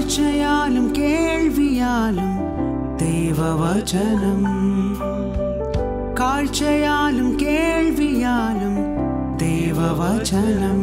കാഴ്ചയാലും കേൾവിയാലും ദൈവവചനം കാഴ്ചയാലും കേൾവിയാലും ദൈവവചനം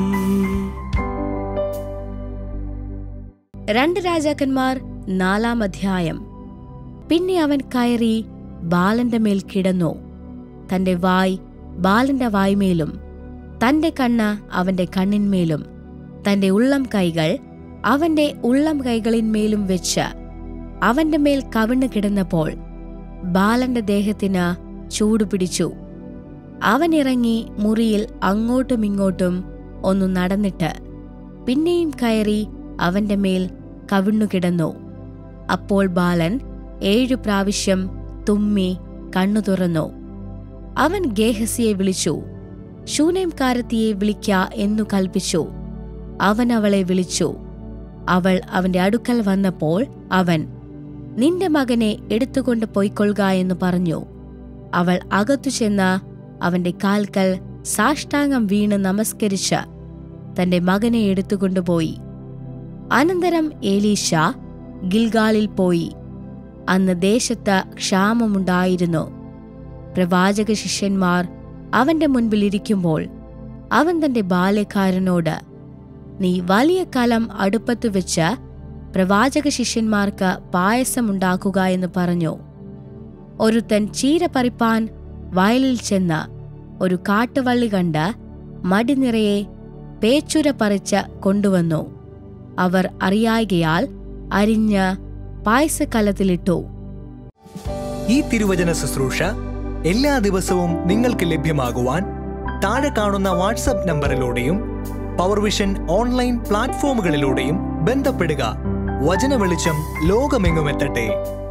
രണ്ട് രാജാക്കന്മാർ നാലാം അധ്യായം പിന്നെ അവൻ കയറി ബാലന്റെ മേൽ കിടന്നു തന്റെ വായ് ബാലന്റെ വായ്മേലും തന്റെ കണ്ണ് അവന്റെ കണ്ണിന്മേലും തന്റെ ഉള്ളം കൈകൾ അവന്റെ ഉള്ളം കൈകളിന്മേലും വെച്ച് അവന്റെ മേൽ കവിണ്ണു കിടന്നപ്പോൾ ബാലന്റെ ദേഹത്തിന് ചൂട് പിടിച്ചു അവൻ ഇറങ്ങി മുറിയിൽ അങ്ങോട്ടും ഇങ്ങോട്ടും ഒന്നു നടന്നിട്ട് പിന്നെയും കയറി അവന്റെ മേൽ കവിണ്ണു കിടന്നു അപ്പോൾ ബാലൻ ഏഴു പ്രാവശ്യം തുമ്മി കണ്ണു തുറന്നു അവൻ ഗേഹസിയെ വിളിച്ചു ശൂനേംകാരത്തിയെ വിളിക്ക എന്നു കൽപ്പിച്ചു അവൻ അവളെ വിളിച്ചു അവൾ അവന്റെ അടുക്കൽ വന്നപ്പോൾ അവൻ നിന്റെ മകനെ എടുത്തുകൊണ്ട് പൊയ്ക്കൊള്ളുക എന്ന് പറഞ്ഞു അവൾ അകത്തു ചെന്ന് അവന്റെ കാൽക്കൽ സാഷ്ടാംഗം വീണ് നമസ്കരിച്ച് തന്റെ മകനെ എടുത്തുകൊണ്ടുപോയി അനന്തരം ഏലീശ ഗിൽഗാലിൽ പോയി അന്ന് ദേശത്ത് ക്ഷാമമുണ്ടായിരുന്നു പ്രവാചക ശിഷ്യന്മാർ അവന്റെ മുൻപിൽ ഇരിക്കുമ്പോൾ അവൻ തന്റെ ബാല്യക്കാരനോട് നീ വലിയ കലം അടുപ്പത്ത് വെച്ച് പ്രവാചക ശിഷ്യന്മാർക്ക് പായസമുണ്ടാക്കുക എന്ന് പറഞ്ഞു ഒരുത്തൻ ചീര പറിപ്പാൻ വയലിൽ ചെന്ന് ഒരു കാട്ടുവള്ളി കണ്ട് മടി നിറയെ പേച്ചുര പറിച്ച് കൊണ്ടുവന്നു അവർ അറിയായികയാൽ അരിഞ്ഞ് പായസക്കലത്തിലിട്ടു ഈ തിരുവചന ശുശ്രൂഷ എല്ലാ ദിവസവും നിങ്ങൾക്ക് ലഭ്യമാകുവാൻ താഴെ കാണുന്ന വാട്സപ്പ് നമ്പറിലൂടെയും പവർവിഷൻ ഓൺലൈൻ പ്ലാറ്റ്ഫോമുകളിലൂടെയും ബന്ധപ്പെടുക വചന വെളിച്ചം ലോകമെങ്ങുമെത്തട്ടെ